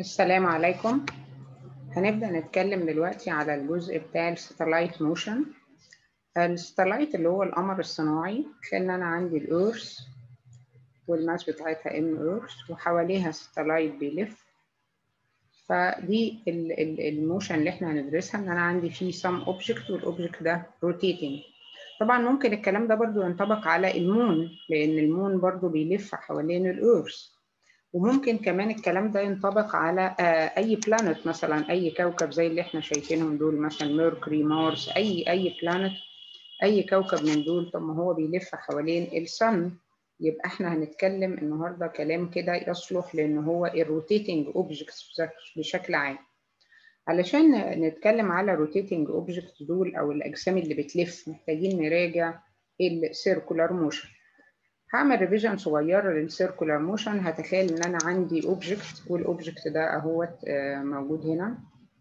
السلام عليكم هنبدأ نتكلم دلوقتي على الجزء بتاع الستلايت موشن الستلايت اللي هو القمر الصناعي تخيل ان انا عندي الأورث والماس بتاعتها ام اورث وحواليها ستلايت بيلف فدي ال ال الموشن اللي احنا هندرسها ان انا عندي فيه سم اوبجكت والاوبجكت ده روتيتنج طبعا ممكن الكلام ده برضو ينطبق على المون لان المون برضو بيلف حوالين الأورث وممكن كمان الكلام ده ينطبق على اي بلانت مثلا اي كوكب زي اللي احنا شايفينهم دول مثلا ميركوري مارس اي اي بلانت اي كوكب من دول طب ما هو بيلف حوالين الصن يبقى احنا هنتكلم النهارده كلام كده يصلح لان هو الروتيتنج اوبجكتس بشكل عام علشان نتكلم على روتيتنج اوبجكتس دول او الاجسام اللي بتلف محتاجين نراجع السيركولار موشن هعمل ريفيجن صغيرة للسيركولار موشن هتخيل ان انا عندي اوبجكت والاوبجكت ده اهوت موجود هنا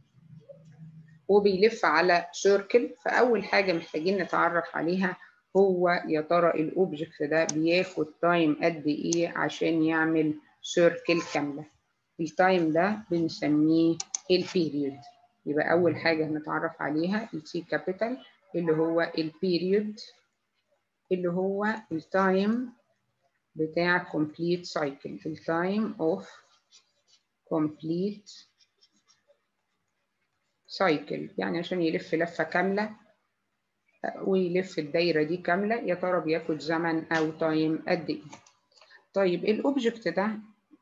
وبيلف على سيركل فاول حاجة محتاجين نتعرف عليها هو يا ترى الاوبجكت ده بياخد تايم قد ايه عشان يعمل سيركل كاملة التايم ده بنسميه البيريود يبقى اول حاجة هنتعرف عليها التي كابيتال اللي هو البيريود اللي هو التايم بتاع complete cycle التايم of complete cycle يعني عشان يلف لفة كاملة ويلف الدايرة دي كاملة يا ترى بياخد زمن أو تايم قد إيه طيب الأوبجكت ده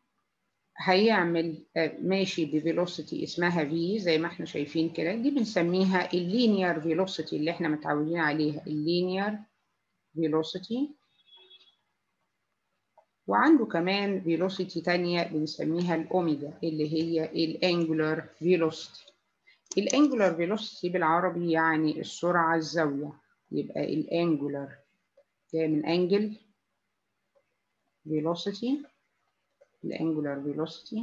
هيعمل ماشي بفيلوسيتي اسمها v زي ما احنا شايفين كده دي بنسميها اللينير فيلوسيتي اللي احنا متعودين عليها اللينير velocity وعنده كمان velocity تانية بنسميها الأوميجا اللي هي الانجولار velocity الانجولار velocity بالعربي يعني السرعة الزاوية يبقى الانجولار جاي من انجل velocity الانجولار velocity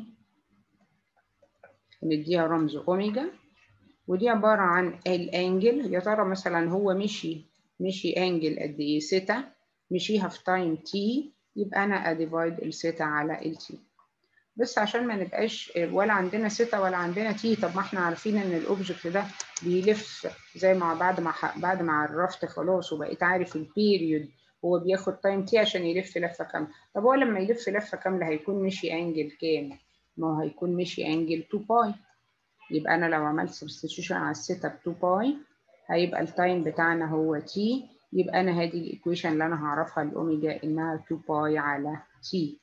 نديها رمز أوميجا ودي عبارة عن الانجل يا ترى مثلا هو مشي مشي انجل قد ايه سيتا مشيها في تايم تي يبقى انا اديفايد السيتا على التي بس عشان ما نبقاش ولا عندنا سيتا ولا عندنا تي طب ما احنا عارفين ان الاوبجكت ده بيلف زي ما بعد ما بعد ما عرفت خلاص وبقيت عارف البيريود هو بياخد تايم تي عشان يلف لفه كامله طب هو لما يلف لفه كامله هيكون مشي انجل كام ما هو هيكون مشي انجل 2 باي يبقى انا لو عملت سبستيتيوشن على السيتا ب 2 باي هيبقى التايم بتاعنا هو تي يبقى انا هذه الايكويشن اللي انا هعرفها الاوميجا انها 2 باي على تي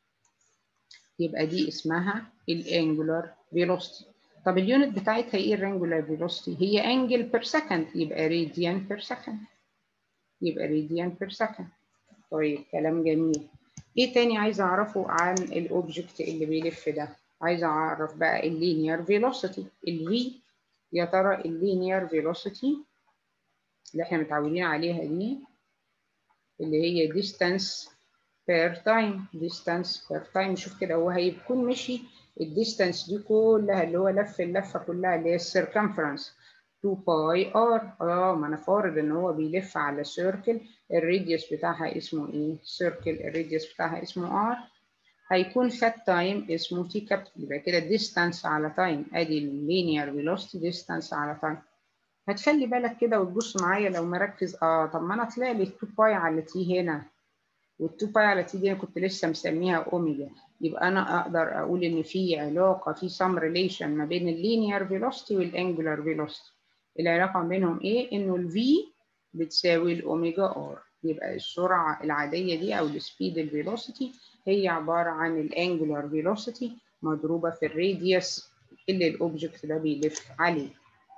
يبقى دي اسمها الانجولار فيلوسيتي طب اليونت بتاعتها ايه الانجولار فيلوسيتي هي انجل بير سكند يبقى راديان بير سكند يبقى راديان بير سكند طيب كلام جميل ايه تاني عايزه اعرفه عن الاوبجكت اللي بيلف ده عايزه اعرف بقى اللينير فيلوسيتي الفي يا ترى اللينير فيلوسيتي اللي احنا متعودين عليها دي اللي هي distance per time distance per time شوف كده هو هيكون مشي الديستانس دي كلها اللي هو لف اللفه كلها اللي هي السيركمفرنس 2 باي ار اه ما انا فارض ان هو بيلف على سيركل الراديوس بتاعها اسمه ايه سيركل الراديوس بتاعها اسمه ار هيكون خد تايم اسمه تي كابيتال يبقى كده ديستانس على تايم ادي اللينير فيلوسيتي ديستانس على تايم هتخلي بالك كده وتبص معايا لو مركز اه طب ما انا طلع لي 2 باي على تي هنا وال2 باي على تي دي انا كنت لسه مسميها اوميجا يبقى انا اقدر اقول ان في علاقه في سم ريليشن ما بين اللينير فيلوسيتي والانجولار فيلوسيتي العلاقه ما بينهم ايه انه الفي بتساوي الاوميجا ار يبقى السرعه العاديه دي او السبيد الفيلوسيتي هي عباره عن الانجولار فيلوسيتي مضروبه في الراديوس اللي الاوبجكت ده بيلف عليه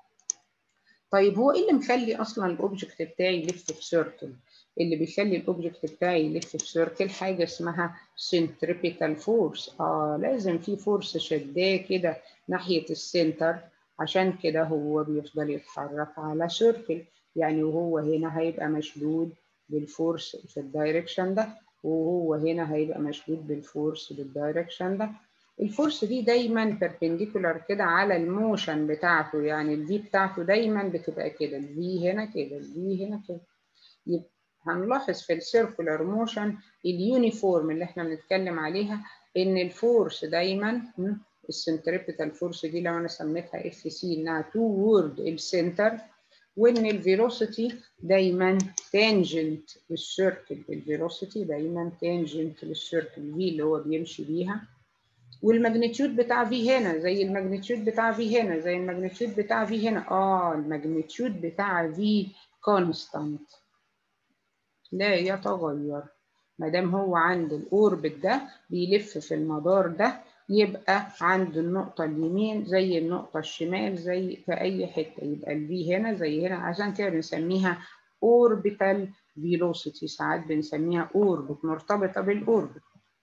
طيب هو ايه اللي مخلي اصلا الاوبجكت بتاعي يلف في سيركل اللي بيخلي الاوبجكت بتاعي يلف في سيركل حاجه اسمها centripetal فورس اه لازم في فورس شداه كده ناحيه السنتر عشان كده هو بيفضل يتحرك على سيركل يعني وهو هنا هيبقى مشدود بالفورس في الدايركشن ده وهو هنا هيبقى مشدود بالفورس بالدايركشن ده الفورس دي دايما بيربنديكولار كده على الموشن بتاعته يعني الفي بتاعته دايما بتبقى كده الفي هنا كده الفي هنا كده يبقى هنلاحظ في السيركولار موشن اليونيفورم اللي احنا بنتكلم عليها ان الفورس دايما السنتريبيتال فورس دي لو انا سميتها اف سي انها توورد السنتر وان الفيلوسيتي دايما تانجنت للسيركل الفيلوسيتي دايما تانجنت للسيركل في اللي هو بيمشي بيها والماجنتيود بتاع في هنا زي الماجنتيود بتاع في هنا زي الماجنتيود بتاع في هنا اه الماجنتيود بتاع في كونستانت لا يتغير ما دام هو عند الاوربت ده بيلف في المدار ده يبقى عند النقطة اليمين زي النقطة الشمال زي في أي حتة يبقى الفي هنا زي هنا عشان كده بنسميها orbital velocity ساعات بنسميها orbit مرتبطة بالأوربت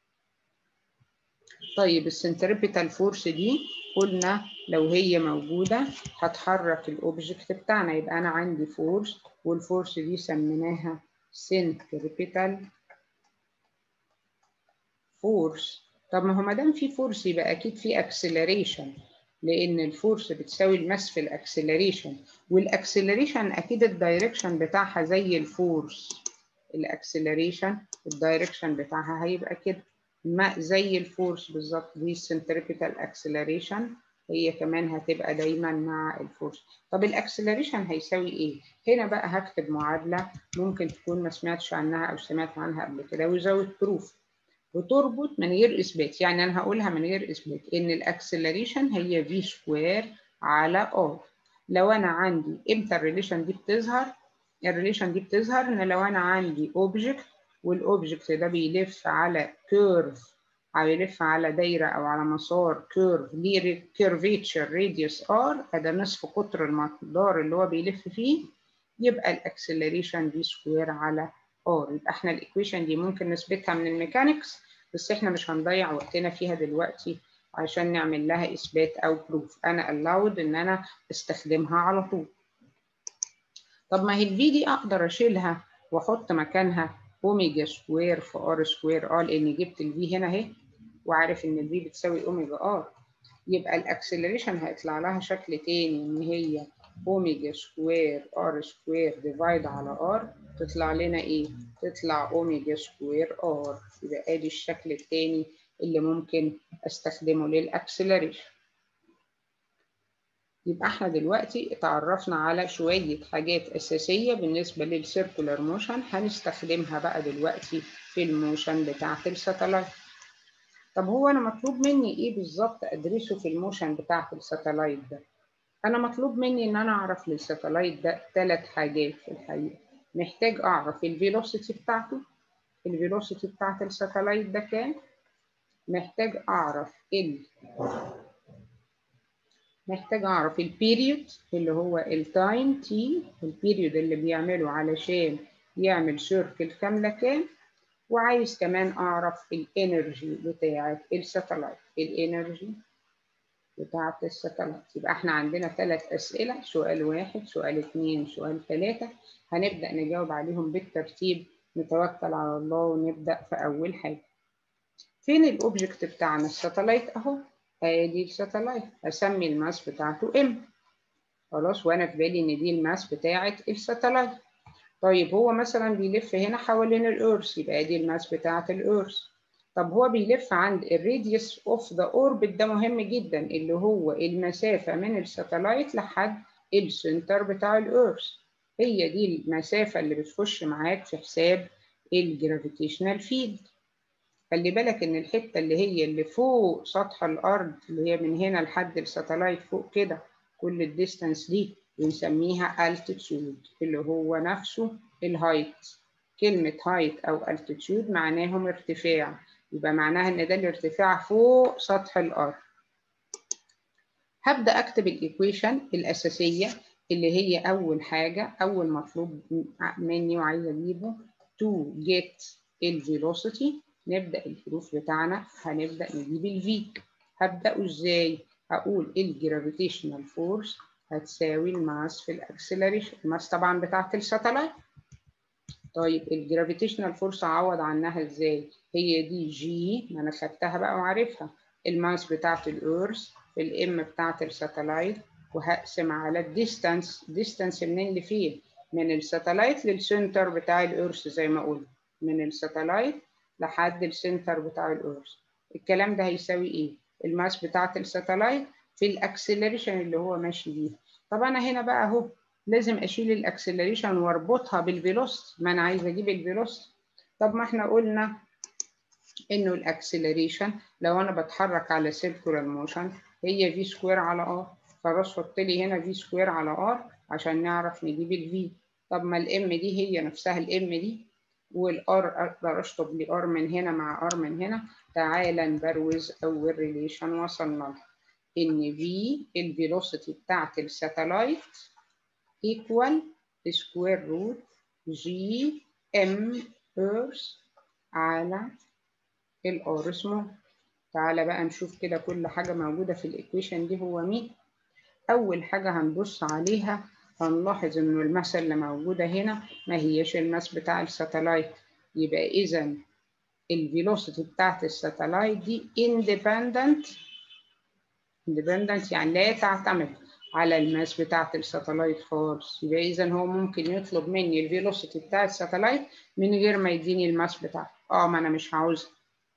طيب السنتريبيتال فورس دي قلنا لو هي موجودة هتحرك الأوبجكت بتاعنا يبقى أنا عندي فورس والفورس دي سميناها centripetal فورس طب ما هو ما دام في فورس يبقى اكيد في اكسلريشن لان الفورس بتساوي الماس في الاكسلريشن والاكسلريشن اكيد الدايركشن بتاعها زي الفورس الاكسلريشن الدايركشن بتاعها هيبقى كده ما زي الفورس بالظبط دي السنتريبيتال اكسلريشن هي كمان هتبقى دايما مع الفورس طب الاكسلريشن هيساوي ايه هنا بقى هكتب معادله ممكن تكون ما سمعتش عنها او سمعت عنها قبل كده وزود بروف وتربط من غير اثبات يعني انا هقولها من غير اثبات ان الاكسلريشن هي في سكوير على ار لو انا عندي امتى الريليشن دي بتظهر الريليشن دي بتظهر ان لو انا عندي اوبجكت والاوبجكت ده بيلف على كيرف او يلف على دايره او على مسار كيرف ليه كيرفيتشر راديوس ار ده نصف قطر المقدار اللي هو بيلف فيه يبقى الاكسلريشن دي سكوير على ار يبقى احنا الايكويشن دي ممكن نثبتها من الميكانكس بس احنا مش هنضيع وقتنا فيها دلوقتي عشان نعمل لها اثبات او بروف انا allowed ان انا استخدمها على طول طب ما هي الفي دي اقدر اشيلها واحط مكانها اوميجا سكوير في ار سكوير اه لان جبت الفي هنا اهي وعارف ان الفي بتساوي اوميجا ار يبقى الاكسلريشن هيطلع لها شكل تاني ان هي اوميجا سكوير ار سكوير ديفايد على ار تطلع لنا ايه؟ تطلع اوميجا سكوير ار يبقى ادي الشكل التاني اللي ممكن استخدمه للاكسلريشن يبقى احنا دلوقتي اتعرفنا على شوية حاجات أساسية بالنسبة للسيركولار موشن هنستخدمها بقى دلوقتي في الموشن بتاعة الساتلايت طب هو أنا مطلوب مني إيه بالظبط أدرسه في الموشن بتاعة الساتلايت ده؟ أنا مطلوب مني إن أنا أعرف للساتلايت ده ثلاث حاجات في الحقيقة محتاج أعرف الفيلوسيتي بتاعته الفيلوسيتي بتاعة الساتلايت ده كام محتاج أعرف ال محتاج أعرف البيريود اللي هو التايم تي البيريود اللي بيعمله علشان يعمل سيركل كاملة كام وعايز كمان أعرف الإنرجي بتاعة الساتلايت الإنرجي بتاعة الساتلايت يبقى احنا عندنا ثلاث أسئلة سؤال واحد سؤال اثنين سؤال ثلاثة هنبدأ نجاوب عليهم بالترتيب نتوكل على الله ونبدأ في أول حاجة فين الأوبجكت بتاعنا الساتلايت أهو ادي الساتلايت اسمي الماس بتاعته ام خلاص وانا في بالي ان دي الماس بتاعه الساتلايت طيب هو مثلا بيلف هنا حوالين الارث يبقى دي الماس بتاعه الارث طب هو بيلف عند الراديوس اوف ذا اوربت ده مهم جدا اللي هو المسافه من الساتلايت لحد السنتر بتاع الارث هي دي المسافه اللي بتخش معاك في حساب الجرافيتيشنال فيلد خلي بالك ان الحته اللي هي اللي فوق سطح الارض اللي هي من هنا لحد الساتلايت فوق كده كل الديستانس دي بنسميها altitude اللي هو نفسه الهايت كلمة هايت أو altitude معناهم ارتفاع يبقى معناها إن ده الارتفاع فوق سطح الأرض هبدأ أكتب الإيكويشن الأساسية اللي هي أول حاجة أول مطلوب مني وعايزة أجيبه to get الفيلوسيتي نبدأ الحروف بتاعنا هنبدأ نجيب الفي هبدأه ازاي؟ هقول الجرافيتيشنال فورس هتساوي الماس في الاكسلريشن الماس طبعا بتاعت الساتلايت طيب الجرافيتيشنال فورس اعوض عنها ازاي؟ هي دي جي ما انا خدتها بقى وعارفها الماس بتاعت الارث في الام بتاعت الساتلايت وهقسم على الديستانس ديستانس منين لفين؟ من الساتلايت للسنتر بتاع الارث زي ما قلت من الساتلايت لحد السنتر بتاع الأرز الكلام ده هيساوي إيه؟ الماس بتاعت الساتلايت في الاكسلريشن اللي هو ماشي بيه طب انا هنا بقى اهو لازم اشيل الاكسلريشن واربطها بالفيلوسيتي ما انا عايزه اجيب الفيلوسيتي طب ما احنا قلنا انه الاكسلريشن لو انا بتحرك على سيركولار موشن هي في سكوير على ار خلاص حط لي هنا في سكوير على ار عشان نعرف نجيب الفي طب ما الام دي هي نفسها الام دي والار اقدر اشطب لي ار من هنا مع ار من هنا تعالى نبروز اول ريليشن وصلنا لها ان في الفيلوسيتي بتاعت الساتلايت ايكوال سكوير روت جي ام ايرث على الار اسمه تعالى بقى نشوف كده كل حاجه موجوده في الايكويشن دي هو مين اول حاجه هنبص عليها هنلاحظ انه الماس اللي موجوده هنا ما هيش الماس بتاع الساتلايت يبقى اذا الفيلوسيتي بتاعت الساتلايت دي independent independent يعني لا تعتمد على الماس بتاعت الساتلايت خالص يبقى اذا هو ممكن يطلب مني الفيلوسيتي بتاع الساتلايت من غير ما يديني الماس بتاعته اه ما انا مش عاوزها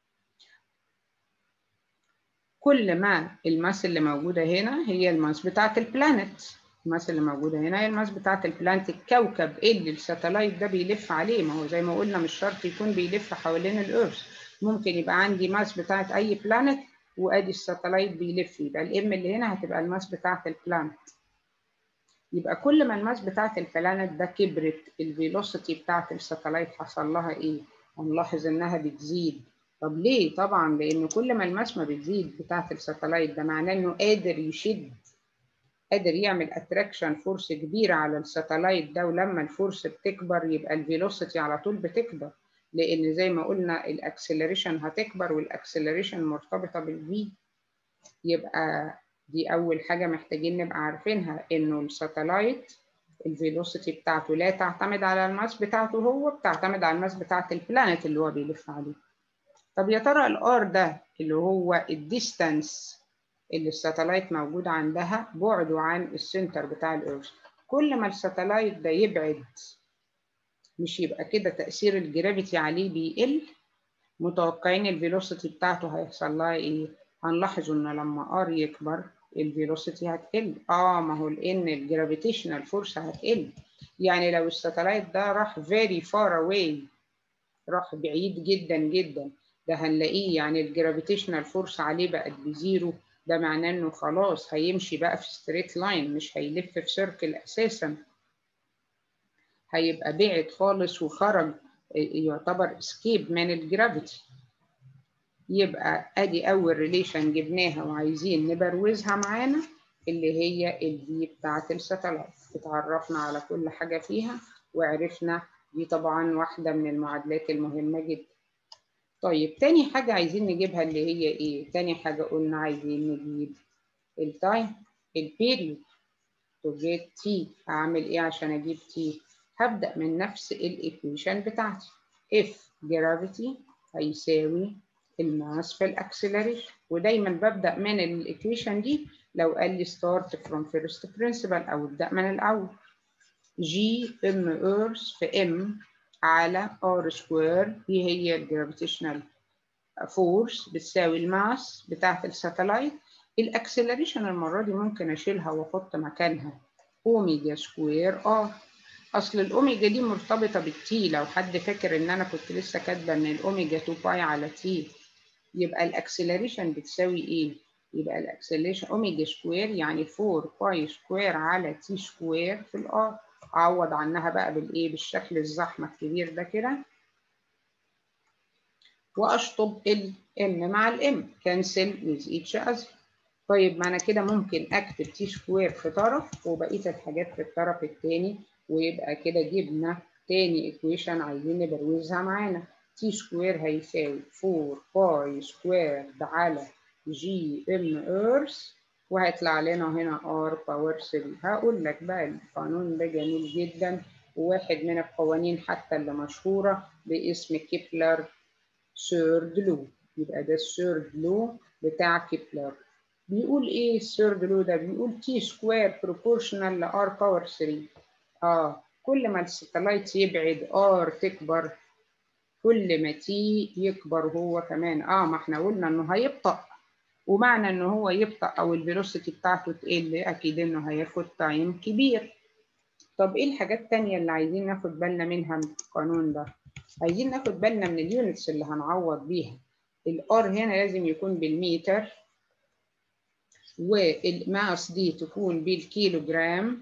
كل ما الماس اللي موجوده هنا هي الماس بتاعت البلانيت الماس اللي موجوده هنا هي الماس بتاعت البلانت الكوكب اللي الساتلايت ده بيلف عليه ما هو زي ما قلنا مش شرط يكون بيلف حوالين الارث ممكن يبقى عندي ماس بتاعت اي بلانت وادي الساتلايت بيلف يبقى الام اللي هنا هتبقى الماس بتاعت البلانت يبقى كل ما الماس بتاعت البلانت ده كبرت الفيلوسيتي بتاعت الساتلايت حصل لها ايه هنلاحظ انها بتزيد طب ليه طبعا لان كل ما الماس ما بتزيد بتاعت الساتلايت ده معناه انه قادر يشد قادر يعمل اتراكشن فورس كبيره على الساتلايت ده ولما الفورس بتكبر يبقى الفيلوسيتي على طول بتكبر لان زي ما قلنا الاكسلريشن هتكبر والاكسلريشن مرتبطه بالفي يبقى دي اول حاجه محتاجين نبقى عارفينها انه الساتلايت الفيلوسيتي بتاعته لا تعتمد على الماس بتاعته هو بتعتمد على الماس بتاعت البلانيت اللي هو بيلف عليه طب يا ترى الار ده اللي هو الديستانس اللي الساتلايت موجود عندها بعده عن السنتر بتاع الارث كل ما الساتلايت ده يبعد مش يبقى كده تأثير الجرافيتي عليه بيقل متوقعين الفيلوسيتي بتاعته هيحصل لها ايه هنلاحظ ان لما ار يكبر الفيلوسيتي هتقل اه ما هو لان الجرافيتيشنال فورس هتقل يعني لو الساتلايت ده راح very far away راح بعيد جدا جدا ده هنلاقيه يعني الجرافيتيشنال فورس عليه بقت بزيرو ده معناه انه خلاص هيمشي بقى في ستريت لاين مش هيلف في سيركل اساسا هيبقى بعد خالص وخرج يعتبر اسكيب من الجرافيتي يبقى ادي اول ريليشن جبناها وعايزين نبروزها معانا اللي هي الفي بتاعت الساتلايت اتعرفنا على كل حاجه فيها وعرفنا دي طبعا واحده من المعادلات المهمه جدا طيب تاني حاجه عايزين نجيبها اللي هي ايه تاني حاجه قلنا عايزين نجيب التايم البيريود تو جيت تي هعمل ايه عشان اجيب تي هبدا من نفس الايكويشن بتاعتي اف جرافيتي هيساوي الماس في الاكسلريشن ودايما ببدا من الايكويشن دي لو قال لي ستارت فروم فيرست برنسبل او ابدا من الاول جي ام ايرث في ام على ار سكوير دي هي الجرافيتيشنال فورس بتساوي الماس بتاعت الساتلايت الاكسلريشن المره دي ممكن اشيلها واحط مكانها اوميجا سكوير ار اصل الاوميجا دي مرتبطه بالتي لو حد فاكر ان انا كنت لسه كاتبه ان الاوميجا 2 باي على تي يبقى الاكسلريشن بتساوي ايه يبقى الاكسلريشن اوميجا سكوير يعني 4 باي سكوير على تي سكوير في الار اعوض عنها بقى بالايه بالشكل الزحمه الكبير ده كده واشطب ال ام مع الام كانسل with each other طيب ما انا كده ممكن اكتب تي سكوير في طرف وبقيه الحاجات في الطرف الثاني ويبقى كده جبنا تاني ايكويشن عايزين نبروزها معانا تي سكوير هيساوي 4 باي سكوير على جي ام ايرث وهيطلع لنا هنا ار باور 3 هقول لك بقى القانون ده جميل جدا وواحد من القوانين حتى اللي مشهوره باسم كيبلر ثيرد لو يبقى ده الثيرد لو بتاع كيبلر بيقول ايه الثيرد لو ده بيقول تي سكوير بروبورشنال لار باور 3 اه كل ما الساتلايت يبعد ار تكبر كل ما تي يكبر هو كمان اه ما احنا قلنا انه هيبطأ ومعنى ان هو يبطأ او الفيلوسيتي بتاعته تقل اكيد انه هياخد تايم كبير طب ايه الحاجات التانية اللي عايزين ناخد بالنا منها من القانون ده عايزين ناخد بالنا من اليونتس اللي هنعوض بيها الار هنا لازم يكون بالمتر والماس دي تكون بالكيلو جرام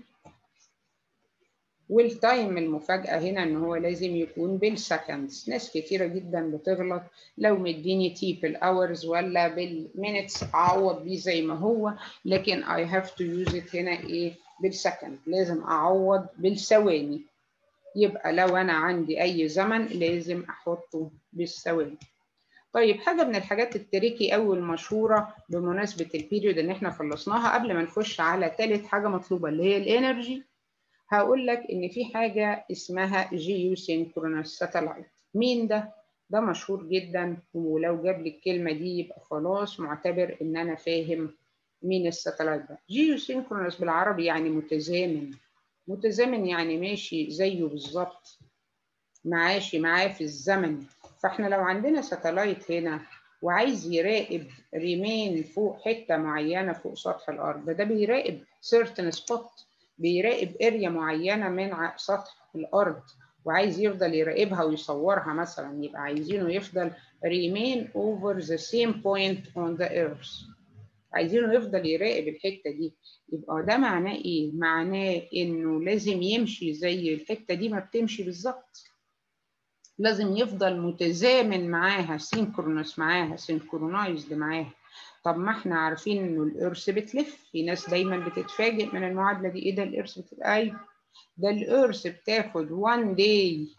والتايم المفاجأة هنا إن هو لازم يكون بالسكندز ناس كتيرة جدا بتغلط لو مديني تي بالأورز ولا بالمينتس أعوض بيه زي ما هو لكن I have to use it هنا إيه بالسكند لازم أعوض بالثواني يبقى لو أنا عندي أي زمن لازم أحطه بالثواني طيب حاجة من الحاجات التريكي أوي المشهورة بمناسبة البيريود اللي احنا خلصناها قبل ما نخش على تالت حاجة مطلوبة اللي هي الانرجي هقول لك ان في حاجه اسمها جيو سينكرونس ساتلايت مين ده ده مشهور جدا ولو جاب لي الكلمه دي يبقى خلاص معتبر ان انا فاهم مين الساتلايت ده جيو سينكرونس بالعربي يعني متزامن متزامن يعني ماشي زيه بالظبط معاشي معاه في الزمن فاحنا لو عندنا ساتلايت هنا وعايز يراقب ريمين فوق حته معينه فوق سطح الارض ده بيراقب certain spot بيراقب اريا معينه من سطح الارض وعايز يفضل يراقبها ويصورها مثلا يبقى عايزينه يفضل remain over the same point on the earth عايزينه يفضل يراقب الحته دي يبقى ده معناه ايه معناه انه لازم يمشي زي الحته دي ما بتمشي بالظبط لازم يفضل متزامن معاها سينكرونس معاها سينكرونايزد معاها طب ما احنا عارفين انه الارث بتلف في ناس دايما بتتفاجئ من المعادله دي ايه ده الارث بتلف ايوه ده الارث بتاخد 1 داي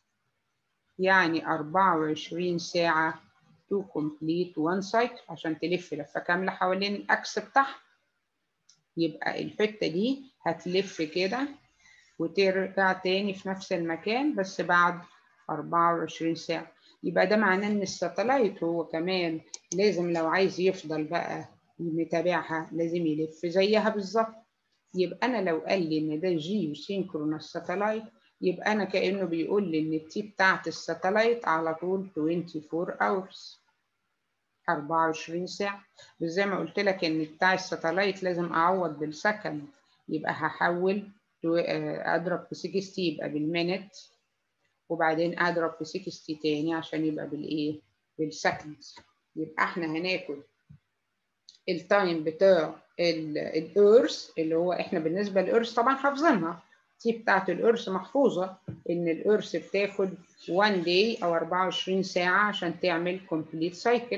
يعني 24 ساعه تو كومبليت وان سايكل عشان تلف لفه كامله حوالين الاكس بتاعها يبقى الحته دي هتلف كده وترجع تاني في نفس المكان بس بعد 24 ساعه يبقى ده معناه ان الساتلايت هو كمان لازم لو عايز يفضل بقى متابعها لازم يلف زيها بالظبط يبقى انا لو قال لي ان ده جيو سينكرونس ساتلايت يبقى انا كانه بيقول لي ان التي بتاعت الساتلايت على طول 24 hours 24 ساعه بس زي ما قلت لك ان بتاع الساتلايت لازم اعوض بالسكند يبقى هحول اضرب في 60 يبقى بالمينت وبعدين اضرب في 60 تاني عشان يبقى بالايه بالسكند يبقى احنا هناخد التايم بتاع الارث اللي هو احنا بالنسبه للارث طبعا حافظينها تي بتاعت الارث محفوظه ان الارث بتاخد 1 داي او 24 ساعه عشان تعمل كومبليت سايكل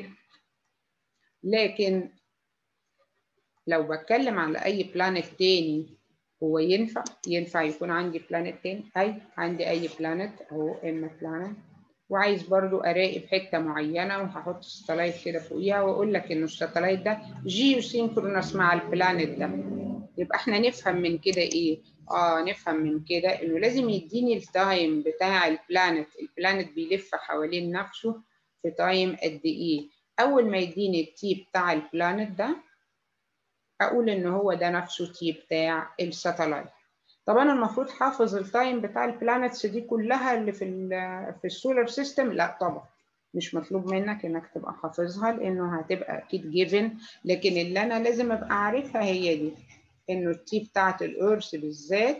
لكن لو بتكلم على اي بلانت تاني هو ينفع ينفع يكون عندي بلانت تاني اي عندي اي بلانت اهو ام بلانت وعايز برضو اراقب حته معينه وهحط ستلايت كده فوقيها واقول لك ان الستلايت ده جيو سينكرونس مع البلانت ده يبقى احنا نفهم من كده ايه اه نفهم من كده انه لازم يديني التايم بتاع البلانت البلانت بيلف حوالين نفسه في تايم قد ايه اول ما يديني التي بتاع البلانت ده اقول ان هو ده نفسه تي بتاع الساتلايت طب انا المفروض حافظ التايم بتاع البلانتس دي كلها اللي في ال في السولار سيستم لا طبعا مش مطلوب منك انك تبقى حافظها لانه هتبقى اكيد جيفن لكن اللي انا لازم ابقى عارفها هي دي انه التي بتاعت الارث بالذات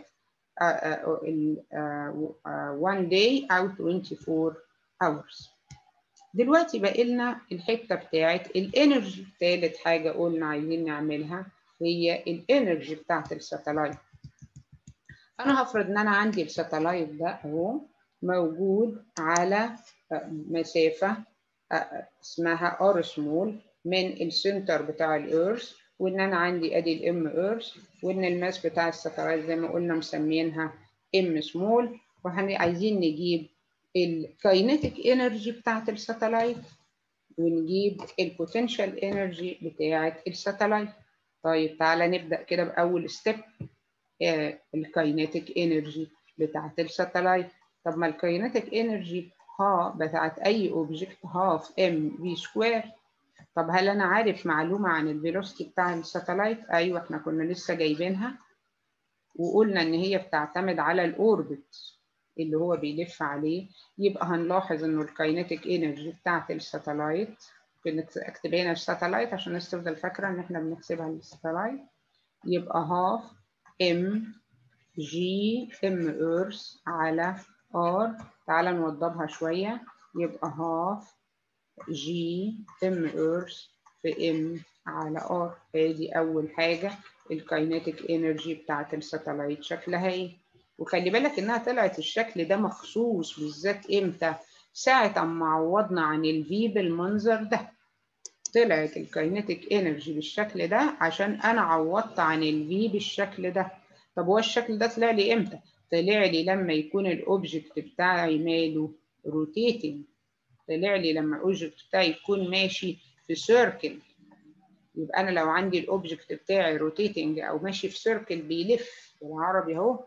1 day او 24 hours دلوقتي بقى لنا الحته بتاعت الانرجي ثالث حاجه قلنا عايزين نعملها هي الانرجي بتاعت الساتلايت انا هفرض ان انا عندي الساتلايت ده اهو موجود على مسافه اسمها ار سمول من السنتر بتاع الارث وان انا عندي ادي الام ايرث وان الماس بتاع الساتلايت زي ما قلنا مسمينها ام سمول وعايزين نجيب الكاينيتيك انرجي بتاعت الساتلايت ونجيب البوتنشال انرجي بتاعت الساتلايت طيب تعالى نبدا كده باول ستيب الكاينيتيك انرجي بتاعت الساتلايت طب ما الكاينيتيك انرجي ها بتاعت اي اوبجكت هاف ام في سكوير طب هل انا عارف معلومه عن الفيلوسيتي بتاع الساتلايت ايوه احنا كنا لسه جايبينها وقلنا ان هي بتعتمد على الاوربت اللي هو بيلف عليه يبقى هنلاحظ انه الكاينيتيك انرجي بتاعت الساتلايت بنكتب هنا الساتلايت عشان الناس تفضل فاكرة إن إحنا بنحسبها للساتلايت يبقى هاف ام جي ام ايرث على ار تعالى نوضبها شوية يبقى هاف جي ام ايرث في ام على ار ادي أول حاجة الكاينيتيك انرجي بتاعت الساتلايت شكلها ايه وخلي بالك انها طلعت الشكل ده مخصوص بالذات امتى ساعة اما عوضنا عن الفي بالمنظر ده طلعت الكاينيتيك انرجي بالشكل ده عشان انا عوضت عن الفي بالشكل ده طب هو الشكل ده طلع لي امتى طلع لي لما يكون الاوبجكت بتاعي ماله روتيتنج طلع لي لما الاوبجكت بتاعي يكون ماشي في سيركل يبقى انا لو عندي الاوبجكت بتاعي روتيتنج او ماشي في سيركل بيلف بالعربي اهو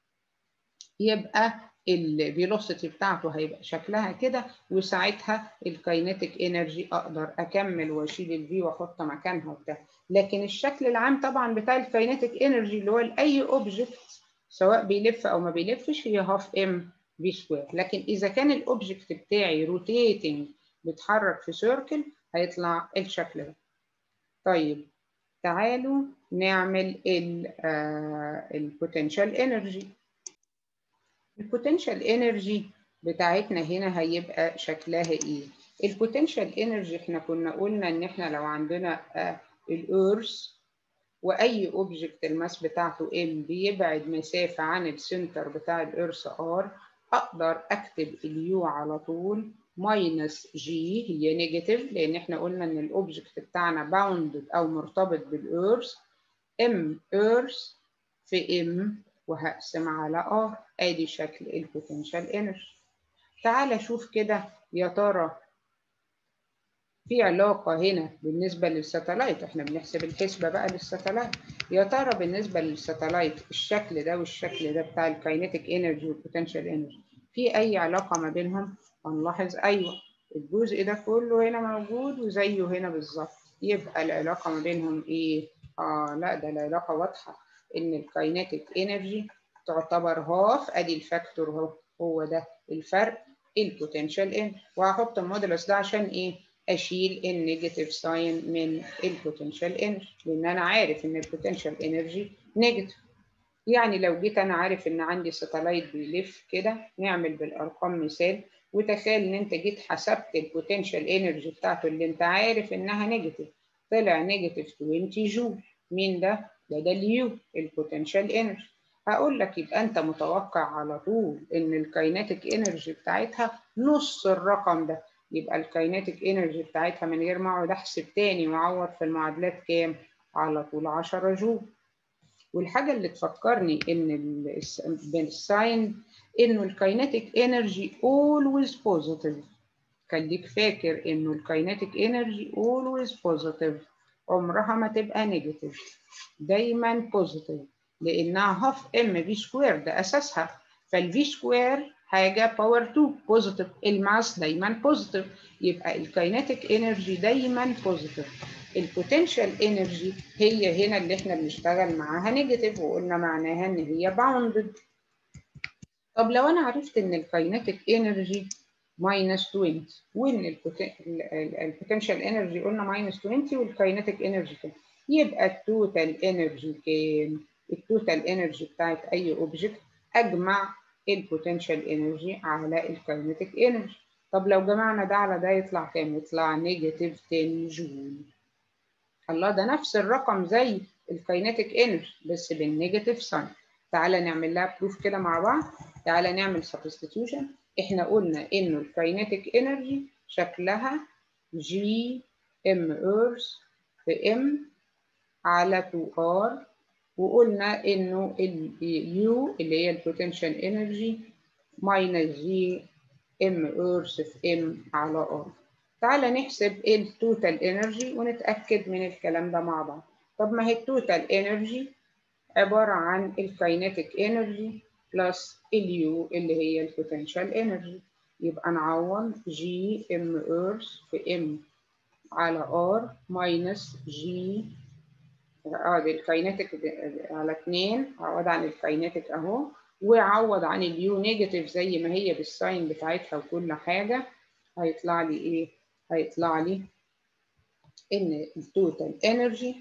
يبقى الفيلوسيتي بتاعته هيبقى شكلها كده وساعتها الكاينيتيك انرجي اقدر اكمل واشيل الفي واحط مكانها وبتاع لكن الشكل العام طبعا بتاع الكاينيتيك انرجي اللي هو لاي اوبجكت سواء بيلف او ما بيلفش هي هاف ام في سكوير لكن اذا كان الاوبجكت بتاعي روتيتنج بيتحرك في سيركل هيطلع الشكل ده طيب تعالوا نعمل البوتنشال انرجي البوتنشال انرجي بتاعتنا هنا هيبقى شكلها ايه البوتنشال انرجي احنا كنا قلنا ان احنا لو عندنا الارث واي اوبجكت الماس بتاعته ام بيبعد مسافه عن السنتر بتاع الارث ار اقدر اكتب اليو على طول ماينس جي هي نيجاتيف لان احنا قلنا ان الاوبجكت بتاعنا باوندد او مرتبط بالارث ام ايرث في ام وهقسم على ار ادي شكل البوتنشال انرجي تعال شوف كده يا ترى في علاقة هنا بالنسبة للساتلايت احنا بنحسب الحسبة بقى للساتلايت يا ترى بالنسبة للساتلايت الشكل ده والشكل ده بتاع الكاينيتيك انرجي والبوتنشال انرجي في أي علاقة ما بينهم؟ هنلاحظ أيوه الجزء ده كله هنا موجود وزيه هنا بالظبط يبقى العلاقة ما بينهم إيه؟ آه لا ده العلاقة واضحة إن الكاينيتيك انرجي تعتبر هاف أدي الفاكتور اهو هو ده الفرق البوتنشال ان وهحط المودولس ده عشان إيه؟ اشيل النيجاتيف ساين من البوتنشال انرجي لان انا عارف ان البوتنشال انرجي نيجاتيف يعني لو جيت انا عارف ان عندي ساتلايت بيلف كده نعمل بالارقام مثال وتخيل ان انت جيت حسبت البوتنشال انرجي بتاعته اللي انت عارف انها نيجاتيف طلع نيجاتيف 20 جول مين ده؟ ده ده اليو البوتنشال انرجي هقول لك يبقى انت متوقع على طول ان الكايناتيك انرجي بتاعتها نص الرقم ده يبقى الكايناتيك انرجي بتاعتها من غير ما اقعد احسب تاني واعوض في المعادلات كام؟ على طول 10 جول. والحاجه اللي تفكرني ان بالساين انه الكايناتيك انرجي always positive. خليك فاكر انه الكايناتيك انرجي always positive عمرها ما تبقى نيجاتيف دايما بوزيتيف لانها هاف ام في سكوير ده اساسها فالفي سكوير حاجه باور 2 بوزيتيف الماس دايما بوزيتيف يبقى الكايناتيك انرجي دايما بوزيتيف البوتنشال انرجي هي هنا اللي احنا بنشتغل معاها نيجاتيف وقلنا معناها ان هي باوندد طب لو انا عرفت ان الكايناتيك انرجي ماينس 20 وان البوتنشال انرجي قلنا ماينس 20 والكايناتيك انرجي كام يبقى التوتال انرجي كام التوتال انرجي بتاعت اي اوبجكت اجمع البوتنشال انرجي على الكاينيتيك انرجي طب لو جمعنا ده على ده يطلع كام يطلع نيجاتيف 10 جول الله ده نفس الرقم زي الكاينيتيك انرجي بس بالنيجاتيف ساين تعالى نعمل لها بروف كده مع بعض تعالى نعمل سبستيتيوشن احنا قلنا انه الكاينيتيك انرجي شكلها جي ام ايرث في ام على 2 ار وقلنا انه اليو اللي هي البوتنشال انرجي ماينس جي ام ايرث في ام على ار تعالى نحسب التوتال انرجي ونتاكد من الكلام ده مع بعض طب ما هي التوتال انرجي عباره عن الكاينيتيك انرجي بلس اليو اللي هي البوتنشال انرجي يبقى نعوض جي ام ايرث في ام على ار ماينس جي اه دي الكاينيتيك على 2 عوض عن الكاينيتيك اهو وعوض عن اليو نيجاتيف زي ما هي بالساين بتاعتها وكل حاجه هيطلع لي ايه؟ هيطلع لي ان التوتال انرجي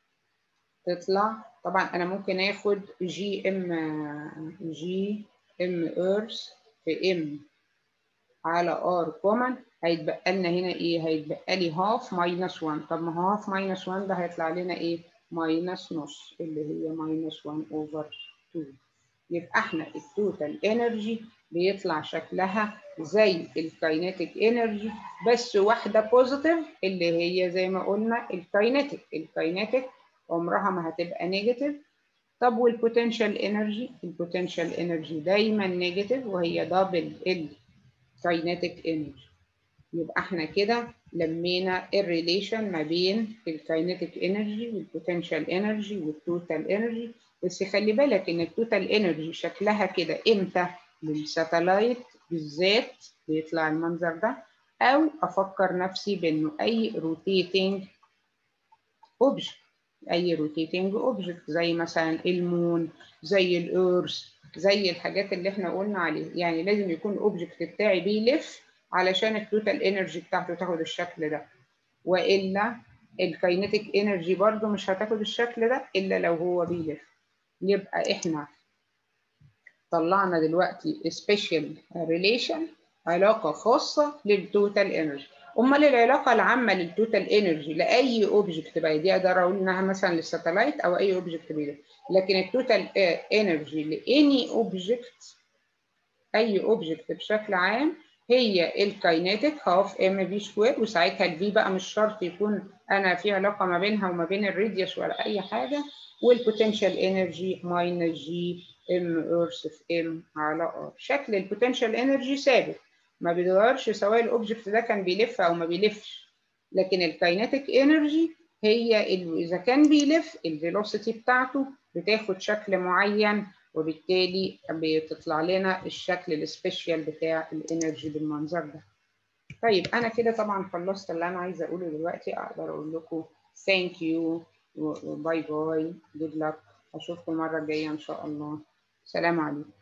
تطلع طبعا انا ممكن اخد جي ام جي ام ايرث في ام على ار كومن هيتبقى لنا هنا ايه هيتبقى لي هاف ماينس 1 طب ما هاف ماينس 1 ده هيطلع لنا ايه ماينس نص اللي هي ماينس 1 اوفر 2 يبقى احنا التوتال انرجي بيطلع شكلها زي الكاينيتيك انرجي بس واحده بوزيتيف اللي هي زي ما قلنا الكاينيتيك الكاينيتيك عمرها ما هتبقى نيجاتيف طب والبوتنشال انرجي البوتنشال انرجي دايما نيجاتيف وهي دبل الكاينيتيك انرجي يبقى احنا كده لمينا الريليشن ما بين الكاينيتيك انرجي والبوتنشال انرجي والتوتال انرجي بس خلي بالك ان التوتال انرجي شكلها كده امتى للساتلايت بالذات بيطلع المنظر ده او افكر نفسي بانه اي روتيتنج اوبجكت اي روتيتنج اوبجكت زي مثلا المون زي الارث زي الحاجات اللي احنا قلنا عليه يعني لازم يكون الاوبجكت بتاعي بيلف علشان التوتال انرجي بتاعته تاخد الشكل ده والا الكاينيتيك انرجي برضو مش هتاخد الشكل ده الا لو هو بيلف يبقى احنا طلعنا دلوقتي سبيشال ريليشن علاقه خاصه للتوتال انرجي امال العلاقه العامه للتوتال انرجي لاي اوبجكت بقى دي اقدر اقول انها مثلا للساتلايت او اي اوبجكت بيلف لكن التوتال انرجي لاني اوبجكت اي اوبجكت بشكل عام هي الكاينيتيك هاف ام في سكوير وساعتها الفي بقى مش شرط يكون انا في علاقه ما بينها وما بين الراديوس ولا اي حاجه والبوتنشال انرجي ماينس جي ام ايرث في ام على ار شكل البوتنشال انرجي ثابت ما بيتغيرش سواء الاوبجكت ده كان بيلف او ما بيلفش لكن الكاينيتيك انرجي هي اذا كان بيلف الفيلوسيتي بتاعته بتاخد شكل معين وبالتالي بتطلع لنا الشكل السبيشال بتاع الانرجي بالمنظر ده طيب انا كده طبعا خلصت اللي انا عايزه اقوله دلوقتي اقدر اقول لكم ثانك يو وباي باي جود لك اشوفكم المره الجايه ان شاء الله سلام عليكم